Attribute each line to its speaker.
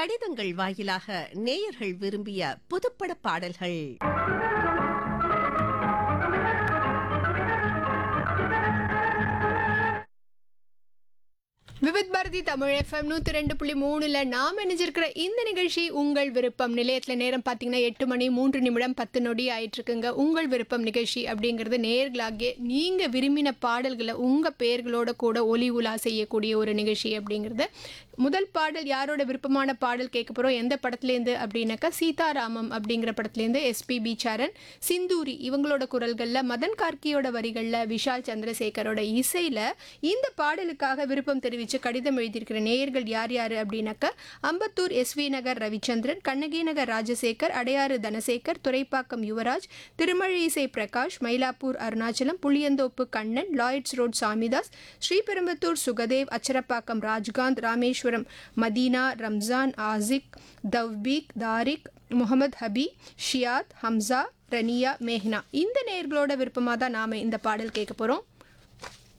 Speaker 1: கடிதங்கள் வாயிலாக நேயர்கள் விரும்பிய புதுப்பட பாடல்கள்
Speaker 2: விவித் பாரதி தமிழ் எஃப்எம் நூற்றி ரெண்டு புள்ளி மூணுல நாம் இணைஞ்சிருக்கிற இந்த நிகழ்ச்சி உங்கள் விருப்பம் நிலையத்தில் நேரம் பார்த்தீங்கன்னா எட்டு மணி மூன்று நிமிடம் பத்து நொடி ஆயிட்டு இருக்குங்க உங்கள் விருப்பம் நிகழ்ச்சி அப்படிங்கிறது நேர்களாகிய நீங்கள் விரும்பின பாடல்களை உங்கள் பெயர்களோட கூட ஒலி உலா செய்யக்கூடிய ஒரு நிகழ்ச்சி அப்படிங்கிறது முதல் பாடல் யாரோட விருப்பமான பாடல் கேட்க போகிறோம் எந்த படத்துலேருந்து அப்படின்னாக்கா சீதாராமம் அப்படிங்கிற படத்துலேருந்து எஸ்பிபி சரண் சிந்தூரி இவங்களோட குரல்களில் மதன் கார்கியோட வரிகளில் விஷால் சந்திரசேகரோட இசையில் இந்த பாடலுக்காக விருப்பம் தெரிவித்து கடிதம் எழுதியிருக்கிற நேயர்கள் யார் யார் அப்படின்னாக்கா Ambattur SV Nagar Ravichandran Kannagi Nagar Rajasekar Adyar Dhanasekar Thoraipakkam Yuvaraj Thirumazhisai Prakash Mylapore Arunachalam Pulianthope Kannan Lloyds road Samidas Sriperumbudur Sukhdev Acharapakkam Rajkanth Rameswaram Madina Ramzan Ashik Thoufeek Tariq Mohammed Habi Shiyad Hamza Rania Mehna இந்த நேர்களோட விருப்பமாக தான் நாம் இந்த பாடல் கேட்க போகிறோம்